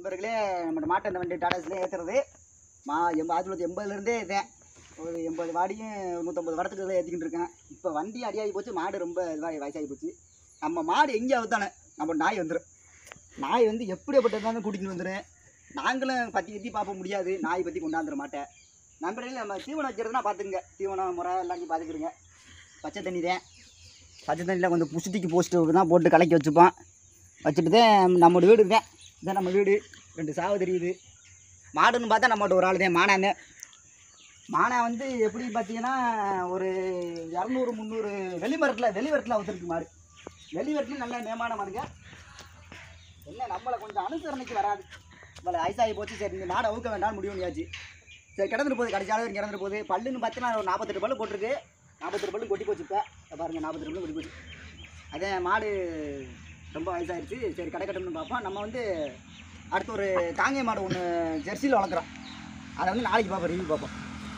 நண்பர்களே நம்ம மாட்டை அந்த வண்டி டாடாஸ்லேயே ஏற்றுறது மா எண்பது ஆயிரத்தி தொள்ளாயிரத்தி எண்பதுலேருந்தே ஏற்றேன் ஒரு எண்பது வாடியும் நூற்றம்பது வரத்துக்கு தான் ஏற்றிக்கிட்டு இருக்கேன் இப்போ வண்டி அடியாகி போச்சு மாடு ரொம்ப இதாகி வயசாகி போச்சு நம்ம மாடு எங்கே அவுத்தானே நம்ம நாய் வந்துடும் நாய் வந்து எப்படிப்பட்டதாலும் கூட்டிகிட்டு வந்துடும் நாங்களும் பற்றி பற்றி பார்க்க முடியாது நாய் பற்றி கொண்டாந்துட மாட்டேன் நண்பர்களே நம்ம தீவனம் வைக்கிறதுனா பார்த்துங்க தீவனம் முறை எல்லாத்தையும் பார்த்துக்கிறோங்க பச்சை தண்ணி தான் பச்சை தண்ணியில் கொஞ்சம் புசுட்டிக்கு போஸ்ட்டு தான் போட்டு கலக்கி வச்சுப்போம் வச்சுட்டு தான் நம்மளோட வீடு தான் இதான் நம்ம வீடு ரெண்டு சாவு தெரியுது மாடுன்னு பார்த்தா நம்மகிட்ட ஒரு ஆள் தான் மானான்னு மானா வந்து எப்படி பார்த்தீங்கன்னா ஒரு இரநூறு முந்நூறு வெளிமரத்தில் வெளிவரத்தில் வச்சுருக்கு மாடு வெளிவரத்துலையும் நல்ல மேமான மாடுங்க என்ன நம்மளை கொஞ்சம் அனுசரணைக்கு வராது இவ்வளோ வயசாகி போச்சு சரி இந்த மாடை அவுக்க வேண்டாம்னு முடிவு பண்ணியாச்சு சரி கிடந்துட்டு போகுது கடைசி அளவு இறந்துட்டு போகுது பல்லுன்னு பார்த்தீங்கன்னா ஒரு நாற்பத்தெட்டு பல்லு போட்டிருக்கு நாற்பத்தெட்டு பல்லு கொட்டி போச்சு இப்போ இதை பாருங்க நாற்பத்தெட்டு பல்லு கொட்டி போச்சு அதே மாடு ரொம்ப வயசாயிருச்சு சரி கடை கட்டணும்னு பார்ப்போம் நம்ம வந்து அடுத்து ஒரு காங்கேய மாடு ஒன்று ஜெர்சியில் வளர்க்குறோம் அதை வந்து நாளைக்கு பார்ப்போம் ரிவ்யூ பார்ப்போம்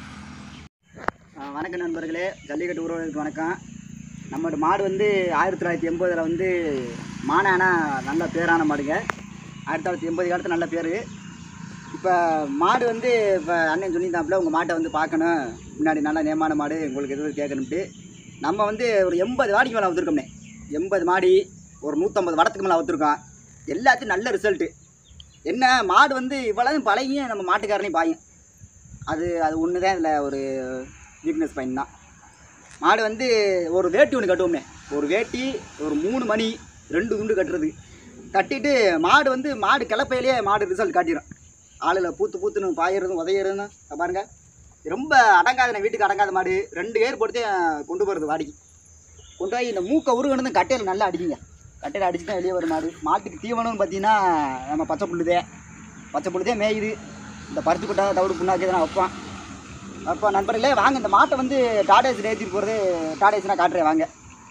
ஆ, வணக்கம் நண்பர்களே ஜல்லிக்கட்டு உறவுகளுக்கு வணக்கம் நம்மளோட மாடு வந்து ஆயிரத்தி தொள்ளாயிரத்தி எண்பதில் வந்து மானானா நல்ல பேரான மாடுங்க ஆயிரத்தி தொள்ளாயிரத்தி எண்பது காலத்து நல்ல பேர் இப்போ மாடு வந்து இப்போ அண்ணன் சொல்லியிருந்தாப்புல உங்கள் மாட்டை வந்து பார்க்கணும் முன்னாடி நல்லா நேமான மாடு உங்களுக்கு எதுவும் கேட்கணும்ட்டு நம்ம வந்து ஒரு எண்பது வாடிக்கு மேலே வந்திருக்கோம்னே எண்பது மாடி ஒரு நூற்றம்பது வடத்துக்கு மேலே வந்திருக்கோம் எல்லாத்தையும் நல்ல ரிசல்ட்டு என்ன மாடு வந்து இவ்வளவு பழகியும் நம்ம மாட்டுக்காரனையும் பாயும் அது அது ஒன்று தான் இதில் ஒரு வீக்னஸ் பாயிண்ட் தான் மாடு வந்து ஒரு வேட்டி ஒன்று கட்டுவோம்னே ஒரு வேட்டி ஒரு மூணு மணி ரெண்டு துண்டு கட்டுறது கட்டிட்டு மாடு வந்து மாடு கிளப்பையிலேயே மாடு ரிசல்ட் காட்டிடும் ஆளில் பூத்து பூத்துன்னு பாயிறதும் உதையிறதுன்னு இதை பாருங்க ரொம்ப அடங்காத வீட்டுக்கு அடங்காத மாடு ரெண்டு ஏர் போட்டு கொண்டு போகிறது வாடிக்கு கொண்டு போய் இந்த மூக்கை உருகணும் கட்டையில் நல்லா அடிக்குங்க கட்டையில் அடிச்சு தான் வெளியே வரும் மாடு மாட்டுக்கு தீவனம்னு பார்த்தீங்கன்னா நம்ம பச்சை புல்லுதே பச்சை புல்லுதே மேயுது இந்த பருத்தி கொட்டை தவிடு புண்ணாக்கு தான் வைப்பான் அப்போ நண்பர்களே வாங்க இந்த மாட்டை வந்து டாடேஸ் ஏற்றிட்டு போகிறது டாடேஸ்னால் காட்டுறேன் வாங்க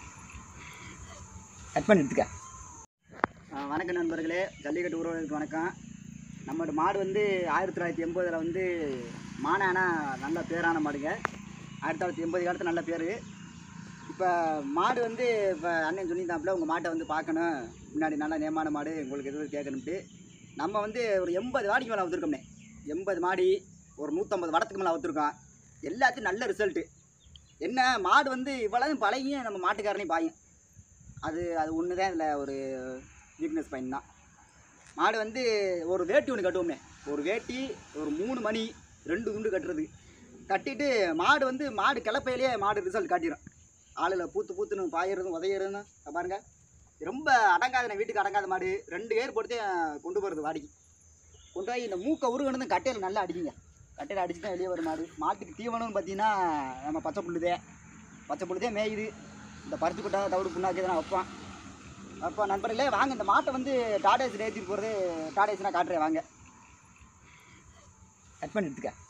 கட் பண்ணி எடுத்துக்க ஆ, வணக்கம் நண்பர்களே ஜல்லிக்கட்டு உறவுகளுக்கு வணக்கம் நம்மளோட மாடு வந்து ஆயிரத்தி தொள்ளாயிரத்தி எண்பதில் வந்து மானானா நல்ல பேரான மாடுங்க ஆயிரத்தி தொள்ளாயிரத்தி எண்பது காலத்து நல்ல பேர் இப்போ மாடு வந்து இப்போ அண்ணன் சொல்லியிருந்தாப்புல உங்கள் மாட்டை வந்து பார்க்கணும் முன்னாடி நல்லா நேமான மாடு உங்களுக்கு எதுவும் கேட்கணும்ட்டு நம்ம வந்து ஒரு எண்பது வாடிக்கு மேலே வந்திருக்கோம்னே எண்பது மாடி ஒரு நூற்றம்பது வடத்துக்கு மேலே வந்திருக்கோம் எல்லாத்தையும் நல்ல ரிசல்ட்டு என்ன மாடு வந்து இவ்வளவு பழகியும் நம்ம மாட்டுக்காரனையும் பாயும் அது அது ஒன்று தான் இதில் ஒரு வீக்னஸ் பாயிண்ட் தான் மாடு வந்து ஒரு வேட்டி ஒன்று கட்டுவோம்னே ஒரு வேட்டி ஒரு மூணு மணி ரெண்டு துண்டு கட்டுறது கட்டிட்டு மாடு வந்து மாடு கிளப்பையிலேயே மாடு ரிசல்ட் காட்டிடும் ஆளில் பூத்து பூத்துன்னு பாயிறதும் உதையிறதுன்னு இதை பாருங்க ரொம்ப அடங்காத வீட்டுக்கு அடங்காத மாடு ரெண்டு ஏர் போட்டு கொண்டு போகிறது வாடிக்கு கொண்டு போய் இந்த மூக்கை உருகணும் கட்டையில் நல்லா அடிக்குங்க கட்டையில் அடிச்சு தான் வெளியே வரும் மாடு மாட்டுக்கு தீவனம்னு பார்த்தீங்கன்னா நம்ம பச்சை புல்லுதே பச்சை புல்லுதே மேயுது இந்த பருத்தி கொட்டை தவிடு புண்ணாக்கு தான் வைப்பான் அப்போ நண்பர்களே வாங்க இந்த மாட்டை வந்து டாடேஸ் ஏற்றிட்டு போகிறது டாடேஸ்னால் காட்டுறேன் வாங்க கட் பண்ணி எடுத்துக்க